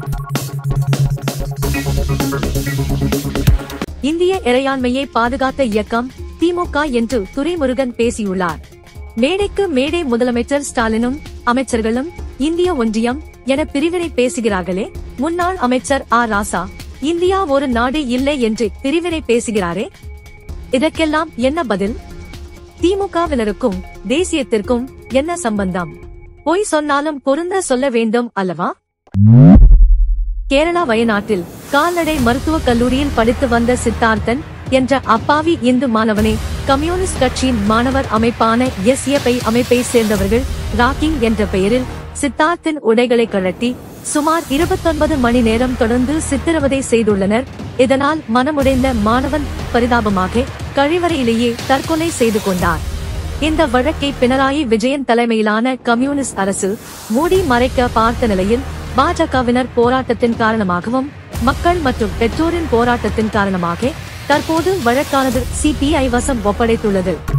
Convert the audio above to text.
இந்திய இறையாண்மையை பாதுகாத்த இயக்கம் திமுக என்று துரைமுருகன் பேசியுள்ளார் மேடைக்கு மேடை முதலமைச்சர் ஸ்டாலினும் அமைச்சர்களும் இந்திய ஒன்றியம் என பிரிவினை பேசுகிறார்களே முன்னாள் அமைச்சர் ஆ ராசா இந்தியா ஒரு நாடு இல்லை என்று பிரிவினை பேசுகிறாரே இதற்கெல்லாம் என்ன பதில் திமுகவினருக்கும் தேசியத்திற்கும் என்ன சம்பந்தம் பொய் சொன்னாலும் பொருந்த சொல்ல வேண்டும் அல்லவா கேரளா வயநாட்டில் கால்நடை மருத்துவக் கல்லூரியில் படித்து வந்த சித்தார்த்தன் என்ற அப்பாவி இந்து மாணவனை கம்யூனிஸ்ட் கட்சியின் மாணவர் அமைப்பான எஸ்எஃப்ஐ அமைப்பை சேர்ந்தவர்கள் ராக்கிங் என்ற பெயரில் சித்தார்த்தின் உடைகளை கழட்டி சுமார் இருபத்தொன்பது மணி நேரம் தொடர்ந்து சித்திரவதை செய்துள்ளனர் இதனால் மனமுடைந்த மாணவன் பரிதாபமாக கழிவறையிலேயே தற்கொலை செய்து கொண்டார் இந்த வழக்கை பினராயி விஜயன் தலைமையிலான கம்யூனிஸ்ட் அரசு மூடி மறைக்க பார்த்த நிலையில் பாஜகவினர் போராட்டத்தின் காரணமாகவும் மக்கள் மற்றும் பெற்றோரின் போராட்டத்தின் காரணமாக தற்போது வழக்கானது சிபிஐ வசம் ஒப்படைத்துள்ளது